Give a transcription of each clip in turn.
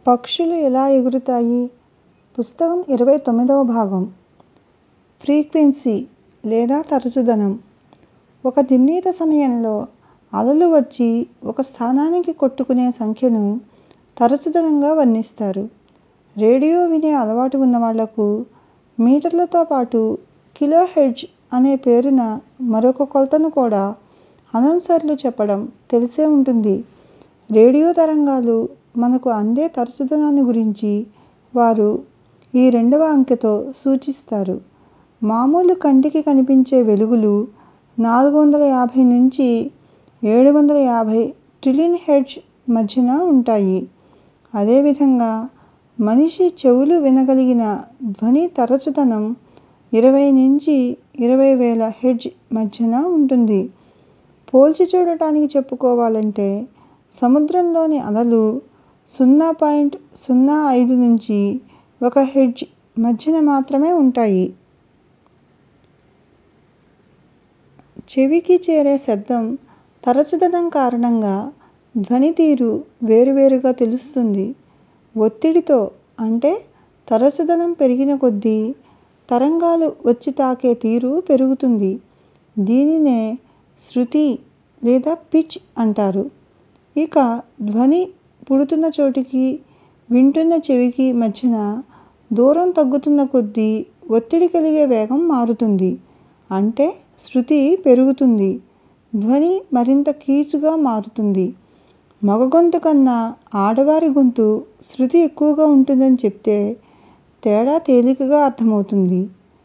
పక్షులు ఎలా ఎగురుతాయి పుస్తకం ఇరవై తొమ్మిదవ భాగం ఫ్రీక్వెన్సీ లేదా తరచుదనం ఒక నిర్ణీత సమయంలో అలలు వచ్చి ఒక స్థానానికి కొట్టుకునే సంఖ్యను తరచుదనంగా వర్ణిస్తారు. రేడియో వినే అలవాటు ఉన్నవాళ్లకు మీటర్లతో పాటు కిలోహెర్ట్జ్ అనే పేరున మరొక కొలతను కూడా అనౌన్సర్లు చెప్పడం తెలిసే ఉంటుంది. రేడియో తరంగాలు మనకు అందే తరచుదనాన్ని గురించి వారు ఈ రెండవ అంకెతో సూచిస్తారు. మామూలు కంటికి కనిపించే వెలుగులు నాలుగు వందల యాభై నుంచి ఏడు వందల యాభై ట్రిలియన్ హెర్ట్జ్ మధ్యన ఉంటాయి. అదేవిధంగా మనిషి చెవులు వినగలిగిన ధ్వని తరచుదనం ఇరవై నుంచి ఇరవై వేల హెర్ట్జ్ మధ్యన ఉంటుంది. పోల్చి చూడటానికి చెప్పుకోవాలంటే సముద్రంలోని అలలు సున్నా పాయింట్ సున్నా ఐదు నుంచి ఒక హెర్ట్జ్ మధ్యన మాత్రమే ఉంటాయి. చెవికి చేరే శబ్దం తరచుదనం కారణంగా ధ్వని తీరు వేరువేరుగా తెలుస్తుంది. ఒత్తిడితో అంటే తరచుదనం పెరిగిన కొద్దీ తరంగాలు వచ్చి తాకే తీరు పెరుగుతుంది. దీనినే శృతి లేదా పిచ్ అంటారు. ఇక ధ్వని పుడుతున్న చోటికి, వింటున్న చెవికి మధ్యన దూరం తగ్గుతున్న కొద్దీ ఒత్తిడి కలిగే వేగం మారుతుంది. అంటే శృతి పెరుగుతుంది. ధ్వని మరింత కీచుగా మారుతుంది. మగ గొంతు కన్నా ఆడవారి గొంతు శృతి ఎక్కువగా ఉంటుందని చెప్తే తేడా తేలికగా అర్థమవుతుంది.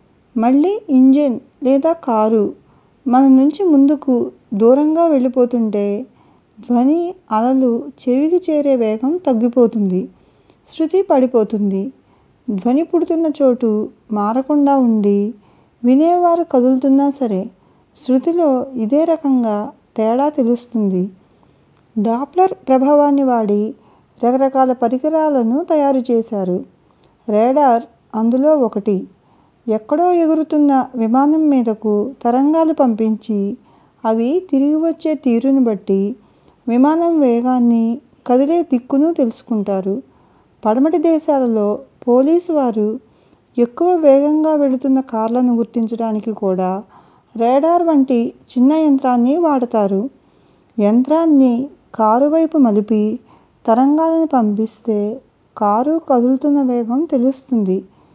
మళ్ళీ ఇంజిన్ లేదా కారు మన నుంచి ముందుకు దూరంగా వెళ్ళిపోతుంటే ధ్వని అలలు చెవికి చేరే వేగం తగ్గిపోతుంది. శృతి పడిపోతుంది. ధ్వని పుడుతున్న చోటు మారకుండా ఉండి వినేవారు కదులుతున్నా సరే శృతిలో ఇదే రకంగా తేడా తెలుస్తుంది. డాప్లర్ ప్రభావాన్ని వాడి రకరకాల పరికరాలను తయారు చేశారు. రేడార్ అందులో ఒకటి. ఎక్కడో ఎగురుతున్న విమానం మీదకు తరంగాలు పంపించి అవి తిరిగి వచ్చే తీరును బట్టి విమానం వేగాన్ని, కదిలే దిక్కును తెలుసుకుంటారు. పడమటి దేశాలలో పోలీసు వారు ఎక్కువ వేగంగా వెళుతున్న కార్లను గుర్తించడానికి కూడా రేడార్ వంటి చిన్న యంత్రాన్ని వాడతారు. యంత్రాన్ని కారు వైపు మలిపి తరంగాలను పంపిస్తే కారు కదులుతున్న వేగం తెలుస్తుంది.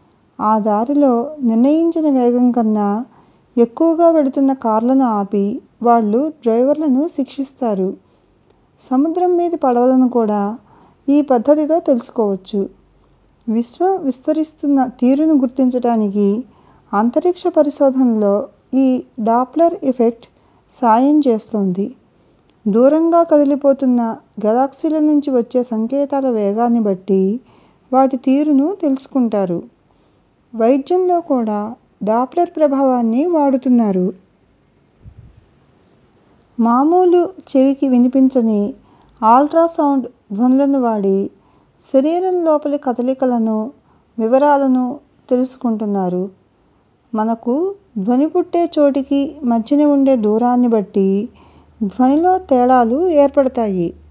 ఆ దారిలో నిర్ణయించిన వేగం కన్నా ఎక్కువగా వెళుతున్న కార్లను ఆపి వాళ్లు డ్రైవర్లను శిక్షిస్తారు. సముద్రం మీది పడవలను కూడా ఈ పద్ధతితో తెలుసుకోవచ్చు. విశ్వం విస్తరిస్తున్న తీరును గుర్తించటానికి అంతరిక్ష పరిశోధనలో ఈ డాప్లర్ ఎఫెక్ట్ సాయం చేస్తోంది. దూరంగా కదిలిపోతున్న గెలాక్సీల నుంచి వచ్చే సంకేతాల వేగాన్ని బట్టి వాటి తీరును తెలుసుకుంటారు. వైద్యంలో కూడా డాప్లర్ ప్రభావాన్ని వాడుతున్నారు. మామూలు చెవికి వినిపించని అల్ట్రా సౌండ్ ధ్వనులను వాడి శరీరం లోపలి కదలికలను, వివరాలను తెలుసుకుంటున్నారు. మనకు ధ్వని పుట్టే చోటికి మధ్యన ఉండే దూరాన్ని బట్టి ధ్వనిలో తేడాలు ఏర్పడతాయి.